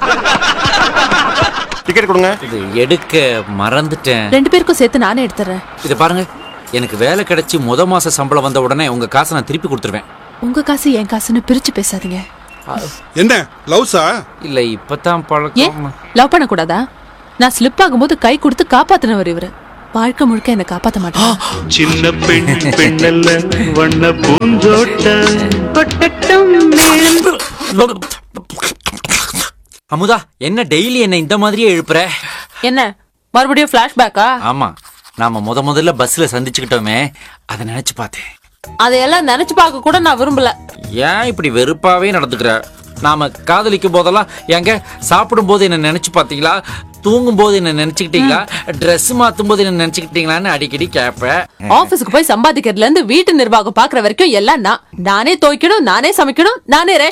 ticket கொடுங்க இது எடுக்க மறந்துட்டேன் ரெண்டு பேருக்கும் சேர்த்து நானே எடுத்துறேன் இது பாருங்க எனக்கு வேலை கிடைச்சி முத மாச சம்பளம் வந்த உடனே உங்க காசை நான் திருப்பி கொடுத்துருவேன் உங்க காசு என் காசுன்னு பிரிச்சு பேசாதீங்க என்ன லவ்ஸா இல்ல இப்பதான் ஏன் பழக்கம் லவ் பண்ண கூடாதா நான் ஸ்லிப் ஆகும்போது கை கொடுத்து காப்பாத்தினவர் இவரு வாழ்க்கை முழுக்க என்ன காப்பாத்த மாட்டேன் சின்ன பெண் பெண்ணல்ல வண்ண பூந்தோட்டம் அமுதா என்ன டெய்லி என்ன இந்த மாதிரியே எழுப்புற என்ன மறுபடியும் பிளாஷ்பேக்கா ஆமா நாம முத முதல்ல பஸ்ல சந்திச்சுக்கிட்டோமே அதை நினைச்சு பார்த்தேன் அதையெல்லாம் நினைச்சு பார்க்க கூட நான் விரும்பல ஏன் இப்படி வெறுப்பாவே நடந்துக்கிற நாம காதலிக்கும் போதெல்லாம் எங்க சாப்பிடும் போது என்ன நினைச்சு பாத்தீங்களா தூங்கும் போது என்ன நினைச்சுக்கிட்டீங்களா Dress மாத்தும் போது என்ன நினைச்சுக்கிட்டீங்களான்னு அடிக்கடி கேட்பேன் ஆபீஸ்க்கு போய் சம்பாதிக்கிறதுல இருந்து வீட்டு நிர்வாகம் பாக்குற வரைக்கும் எல்லாம் நான் நானே துவைக்கணும் நானே சமைக்கணும் நானே ரேஷன்